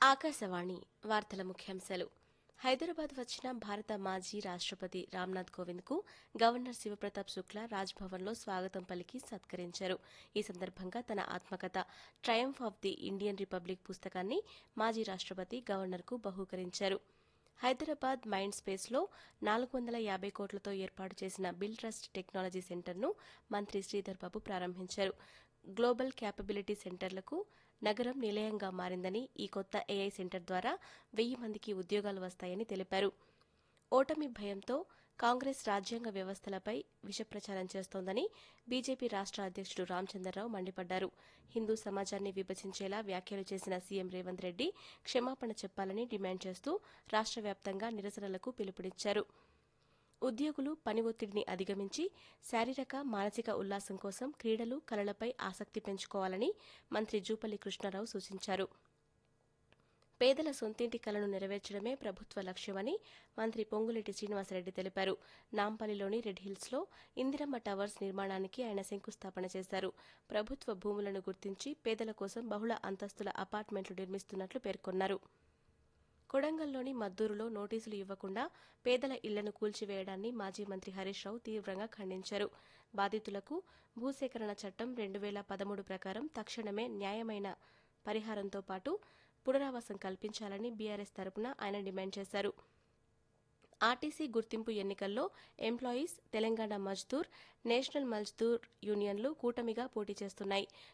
ఆకాశవాణి వార్తల ముఖ్యాంశాలు హైదరాబాద్ వచ్చిన భారత మాజీ రాష్ట్రపతి రామ్నాథ్ కోవింద్కు గవర్నర్ శివప్రతాప్ శుక్లా రాజ్భవన్లో స్వాగతం పలికి సత్కరించారు ఈ సందర్భంగా తన ఆత్మకథ triumph of the Indian republic పుస్తకాన్ని మాజీ రాష్ట్రపతి గవర్నర్కు బహూకరించారు హైదరాబాద్ మైండ్ స్పేస్లో నాలుగు వందల యాభై కోట్లతో ఏర్పాటు చేసిన బిల్ ట్రస్ట్ టెక్నాలజీ సెంటర్ను మంత్రి శ్రీధర్ బాబు ప్రారంభించారు గ్లోబల్ క్యాపబిలిటీ సెంటర్లకు నగరం నిలయంగా మారిందని ఈ కొత్త ఏఐ సెంటర్ ద్వారా వెయ్యి మందికి ఉద్యోగాలు వస్తాయని తెలిపారు ఓటమి భయంతో కాంగ్రెస్ రాజ్యాంగ వ్యవస్థలపై విషప్రచారం చేస్తోందని బీజేపీ రాష్ట్ర అధ్యక్షుడు రామచంద్రరావు మండిపడ్డారు హిందూ సమాజాన్ని విభజించేలా వ్యాఖ్యలు చేసిన సీఎం రేవంత్ రెడ్డి క్షమాపణ చెప్పాలని డిమాండ్ చేస్తూ రాష్ట్ర వ్యాప్తంగా నిరసనలకు పిలుపునిచ్చారు ఉద్యోగులు పని ఒత్తిడిని అధిగమించి శారీరక మానసిక ఉల్లాసం కోసం క్రీడలు కళలపై ఆసక్తి పెంచుకోవాలని మంత్రి జూపల్లి కృష్ణారావు సూచించారు పేదల సొంతింటి కలను నెరవేర్చడమే ప్రభుత్వ లక్ష్యమని మంత్రి పొంగులేటి శ్రీనివాసరెడ్డి తెలిపారు నాంపల్లిలోని రెడ్ హిల్స్లో ఇందిరమ్మ టవర్స్ నిర్మాణానికి ఆయన శంకుస్థాపన చేశారు ప్రభుత్వ భూములను గుర్తించి పేదల కోసం బహుళ అంతస్తుల అపార్ట్మెంట్లు నిర్మిస్తున్నట్లు పేర్కొన్నారు కొడంగల్లోని మద్దూరులో నోటీసులు ఇవ్వకుండా పేదల ఇళ్లను కూల్చివేయడాన్ని మాజీ మంత్రి హరీష్ రావు తీవ్రంగా ఖండించారు బాధితులకు భూసేకరణ చట్టం రెండు వేల పదమూడు ప్రకారం తక్షణమే న్యాయమైన పరిహారంతో పాటు పునరావాసం కల్పించాలని బీఆర్ఎస్ తరపున ఆయన డిమాండ్ చేశారు ఆర్టీసీ గుర్తింపు ఎన్నికల్లో ఎంప్లాయీస్ తెలంగాణ మజ్దూర్ నేషనల్ మజ్దూర్ యూనియన్లు కూటమిగా పోటీ చేస్తున్నాయి